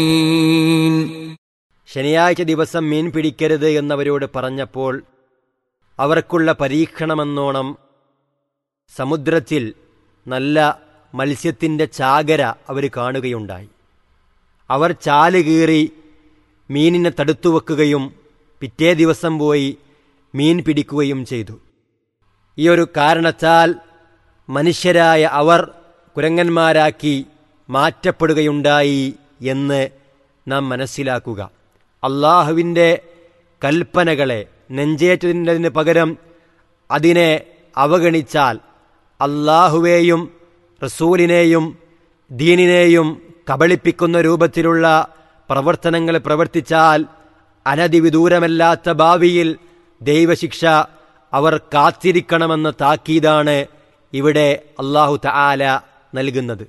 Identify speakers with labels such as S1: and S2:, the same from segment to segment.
S1: ശനിയാഴ്ച ദിവസം മീൻ പിടിക്കരുത് എന്നവരോട് പറഞ്ഞപ്പോൾ അവർക്കുള്ള പരീക്ഷണമെന്നോണം സമുദ്രത്തിൽ നല്ല മത്സ്യത്തിൻ്റെ ചാകര അവർ കാണുകയുണ്ടായി അവർ ചാല് കീറി മീനിനെ തടുത്തു വെക്കുകയും പിറ്റേ ദിവസം പോയി മീൻ പിടിക്കുകയും ചെയ്തു ഈ ഒരു കാരണത്താൽ മനുഷ്യരായ അവർ കുരങ്ങന്മാരാക്കി മാറ്റപ്പെടുകയുണ്ടായി എന്ന് നാം മനസ്സിലാക്കുക അള്ളാഹുവിൻ്റെ കൽപ്പനകളെ നെഞ്ചേറ്റതിന് പകരം അതിനെ അവഗണിച്ചാൽ അള്ളാഹുവേയും റസൂലിനെയും ദീനിനെയും കബളിപ്പിക്കുന്ന രൂപത്തിലുള്ള പ്രവർത്തനങ്ങൾ പ്രവർത്തിച്ചാൽ അനതിവിദൂരമല്ലാത്ത ഭാവിയിൽ ദൈവശിക്ഷ അവർ കാത്തിരിക്കണമെന്ന താക്കീതാണ് ഇവിടെ അള്ളാഹു തആല നൽകുന്നത്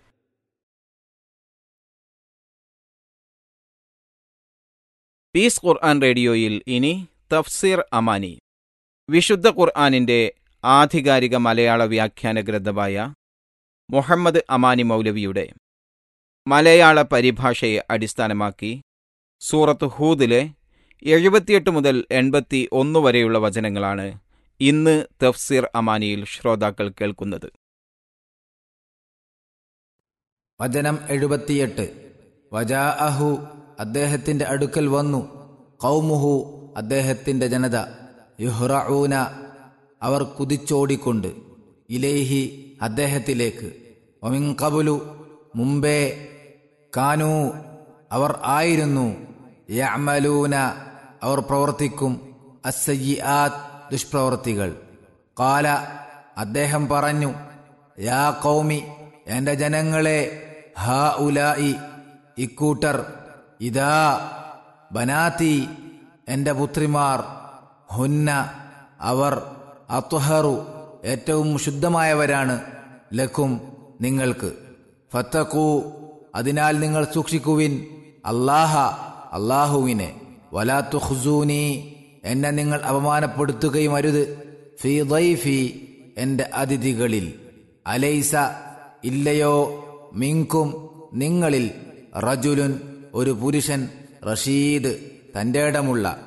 S2: പീസ് ഖുർആൻ റേഡിയോയിൽ ഇനി തഫ്സീർ അമാനി വിശുദ്ധ ഖുർആനിന്റെ ആധികാരിക മലയാള വ്യാഖ്യാന ഗ്രന്ഥമായ മുഹമ്മദ് അമാനി മൗലവിയുടെ മലയാള പരിഭാഷയെ അടിസ്ഥാനമാക്കി സൂറത്ത് ഹൂദിലെ എഴുപത്തിയെട്ട് മുതൽ എൺപത്തി ഒന്ന് വരെയുള്ള വചനങ്ങളാണ് ഇന്ന് തഫ്സീർ അമാനിയിൽ ശ്രോതാക്കൾ കേൾക്കുന്നത്
S3: വചനം എഴുപത്തിയെട്ട് വജാ അഹു അദ്ദേഹത്തിന്റെ അടുക്കൽ വന്നു കൗമുഹു അദ്ദേഹത്തിന്റെ ജനത യുഹ്റഊന അവർ കുതിച്ചോടിക്കൊണ്ട് ഇലേഹി അദ്ദേഹത്തിലേക്ക് ഒമിൻ കബുലു മുമ്പേ കാനൂ അവർ ആയിരുന്നു യഅമലൂന അവർ പ്രവർത്തിക്കും അസയ്യാത് ദുഷ്പ്രവർത്തികൾ കാല അദ്ദേഹം പറഞ്ഞു യാ കൗമി എന്റെ ജനങ്ങളെ ഹാ ഉലായി ഇക്കൂട്ടർ ഇതാ ബനാത്തി എന്റെ പുത്രിമാർ ഹുന്ന അവർ അത്വഹറു ഏറ്റവും ശുദ്ധമായവരാണ് ലക്കും നിങ്ങൾക്ക് ഫത്തക്കൂ അതിനാൽ നിങ്ങൾ സൂക്ഷിക്കുവിൻ അല്ലാഹ അള്ളാഹുവിനെ വലാത്തു ഖുസൂനി എന്നെ നിങ്ങൾ അപമാനപ്പെടുത്തുകയും അരുത് ഫീ ദൈഫി എന്റെ അതിഥികളിൽ അലൈസ ഇല്ലയോ മിങ്കും നിങ്ങളിൽ റജുലുൻ ഒരു പുരുഷൻ റഷീദ് തന്റെ ഇടമുള്ള